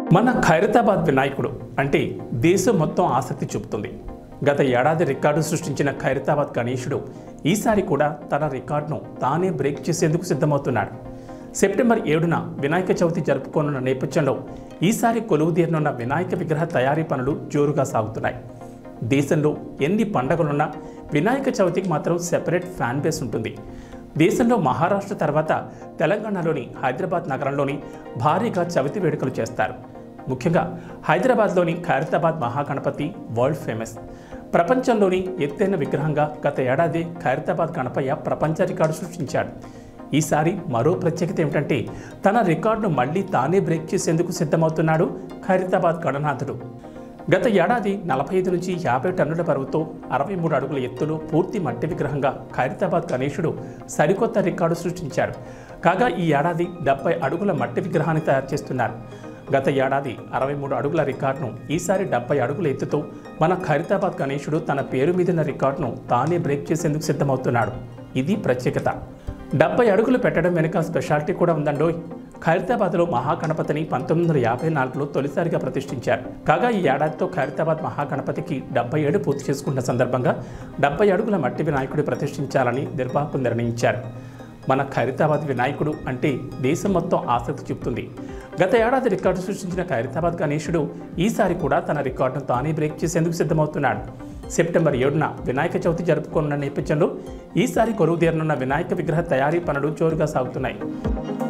మన ఖైరతాబాద్ వినాయకుడు అంటే దేశం మొత్తం ఆసక్తి చూపుతుంది గత ఏడాది రికార్డు సృష్టించిన ఖైరతాబాద్ గణేశుడు ఈసారి కూడా తన రికార్డును తానే బ్రేక్ చేసేందుకు సిద్ధమవుతున్నాడు సెప్టెంబర్ ఏడున వినాయక చవితి జరుపుకోనున్న నేపథ్యంలో ఈసారి కొలువుదీరనున్న వినాయక విగ్రహ తయారీ పనులు జోరుగా సాగుతున్నాయి దేశంలో ఎన్ని పండగలున్నా వినాయక చవితికి మాత్రం సెపరేట్ ఫ్యాన్ బేస్ ఉంటుంది దేశంలో మహారాష్ట్ర తర్వాత తెలంగాణలోని హైదరాబాద్ నగరంలోని భారీగా చవితి వేడుకలు చేస్తారు ముఖ్యంగా హైదరాబాద్లోని ఖైరతాబాద్ మహాగణపతి వరల్డ్ ఫేమస్ ప్రపంచంలోని ఎత్తైన విగ్రహంగా గత ఏడాది ఖైరతాబాద్ గణపయ్య ప్రపంచ రికార్డు సృష్టించాడు ఈసారి మరో ప్రత్యేకత ఏమిటంటే తన రికార్డును మళ్ళీ తానే బ్రేక్ చేసేందుకు సిద్ధమవుతున్నాడు ఖైరతాబాద్ గణనాథుడు గత ఏడాది నలభై ఐదు నుంచి యాభై టన్నుల బరువుతో అరవై మూడు అడుగుల ఎత్తులో పూర్తి మట్టి విగ్రహంగా ఖైరతాబాద్ గణేశుడు సరికొత్త రికార్డు సృష్టించాడు కాగా ఈ ఏడాది డెబ్బై అడుగుల మట్టి విగ్రహాన్ని తయారు చేస్తున్నారు గత ఏడాది అరవై మూడు అడుగుల రికార్డును ఈసారి డెబ్బై అడుగుల ఎత్తుతో మన ఖైరతాబాద్ గణేశుడు తన పేరు మీదున్న రికార్డును తానే బ్రేక్ చేసేందుకు సిద్ధమవుతున్నాడు ఇది ప్రత్యేకత డెబ్బై అడుగులు పెట్టడం వెనుక స్పెషాలిటీ కూడా ఉందండోయ్ ఖైరతాబాద్లో మహాగణపతిని పంతొమ్మిది వందల యాభై నాలుగులో తొలిసారిగా ప్రతిష్ఠించారు కాగా ఈ ఏడాదితో ఖైరతాబాద్ మహాగణపతికి డెబ్బై ఏడు పూర్తి చేసుకున్న సందర్భంగా డెబ్బై అడుగుల మట్టి వినాయకుడి ప్రతిష్ఠించాలని నిర్వాహకులు నిర్ణయించారు మన ఖైరతాబాద్ వినాయకుడు అంటే దేశం మొత్తం ఆసక్తి చూపుతుంది గత ఏడాది రికార్డు సృష్టించిన ఖైరతాబాద్ గణేశుడు ఈసారి కూడా తన రికార్డును తానే బ్రేక్ చేసేందుకు సిద్ధమవుతున్నాడు సెప్టెంబర్ ఏడున వినాయక చవితి జరుపుకోనున్న నేపథ్యంలో ఈసారి కొలువుదీరనున్న వినాయక విగ్రహ తయారీ పనులు జోరుగా సాగుతున్నాయి